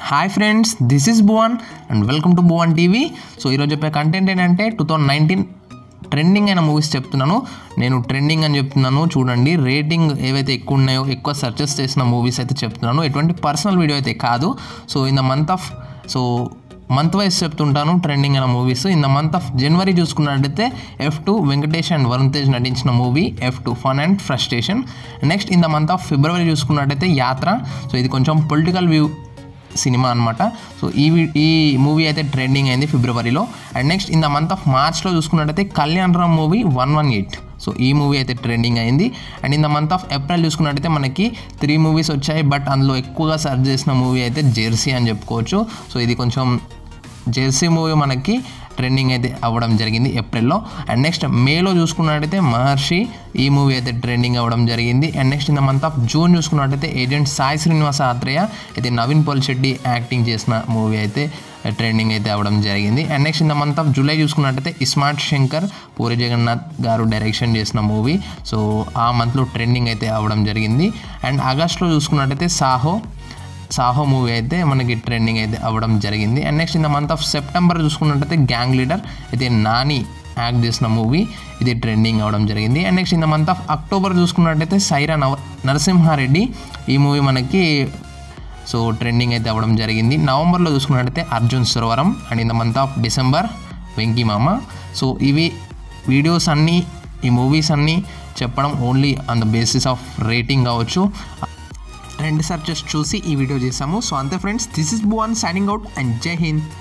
hi friends this is Bhuvan and welcome to Bhuvan TV so ఈరోజు చెప్పే content ఏంటంటే two thousand nineteen trending అయిన movies చెప్తున్నాను నేను ట్రెండింగ్ అని చెప్తున్నాను చూడండి రేటింగ్ ఏవైతే ఎక్కువ ఉన్నాయో ఎక్కువ సెర్చెస్ చేసిన మూవీస్ అయితే చెప్తున్నాను ఎటువంటి పర్సనల్ వీడియో అయితే కాదు so in the month of so month wise చెప్తుంటాను ట్రెండింగ్ అయిన movies in the month of January చూసుకున్నట్టయితే F two Venkatesh and Varun Tej నటించిన movie F two fun and frustration next in the month of February చూసుకున్నట్టయితే Yatra so ఇది కొంచెం political view సినిమా అనమాట so ఈ వి- ఈ మూవీ అయితే ట్రెండింగ్ అయింది ఫిబ్రవరిలో and next in the month of మార్చ్లో చూసుకున్నట్టయితే Kalyan Ram movie one one eight so ఈ మూవీ అయితే ట్రెండింగ్ అయింది and in the month of April చూసుకున్నట్టయితే మనకి త్రీ మూవీస్ వచ్చాయి బట్ అందులో ఎక్కువగా సర్చ్ చేసిన మూవీ అయితే జెర్సీ అని చెప్పుకోవచ్చు సో ఇది కొంచెం జెర్సీ మూవీ మనకి ట్రెండింగ్ అయితే అవ్వడం జరిగింది ఏప్రిల్లో అండ్ నెక్స్ట్ మేలో చూసుకున్నట్టయితే మహర్షి ఈ మూవీ అయితే ట్రెండింగ్ అవ్వడం జరిగింది and next in the month of June చూసుకున్నట్టయితే ఏజెంట్ సాయి శ్రీనివాస ఆత్రేయ అయితే నవీన్ పోల్శెట్టి యాక్టింగ్ చేసిన మూవీ అయితే ట్రెండింగ్ అయితే అవ్వడం జరిగింది and next in the month of July చూసుకున్నట్టయితే ఇస్మార్ట్ శంకర్ పూరి జగన్నాథ్ గారు డైరెక్షన్ చేసిన మూవీ సో ఆ మంత్లో ట్రెండింగ్ అయితే అవ్వడం జరిగింది అండ్ ఆగస్ట్లో చూసుకున్నట్టయితే సాహో సాహో మూవీ అయితే మనకి ట్రెండింగ్ అయితే అవ్వడం జరిగింది and next in the month of September చూసుకున్నట్టయితే గ్యాంగ్ లీడర్ అయితే నాని యాక్ట్ చేసిన మూవీ ఇది ట్రెండింగ్ అవ్వడం జరిగింది and next in the month of October చూసుకున్నట్టయితే సైరా నవ నరసింహారెడ్డి ఈ మూవీ మనకి సో ట్రెండింగ్ అయితే అవ్వడం జరిగింది నవంబర్లో చూసుకున్నట్టయితే Arjun Suravaram and in the month of December Venky Mama so ఇవి వీడియోస్ అన్నీ ఈ మూవీస్ అన్నీ చెప్పడం only on the basis of rating కావచ్చు రెండు సెర్చెస్ చూసి ఈ వీడియో చేసాము సో అంతే friends this is Bhuvan signing out and Jai Hind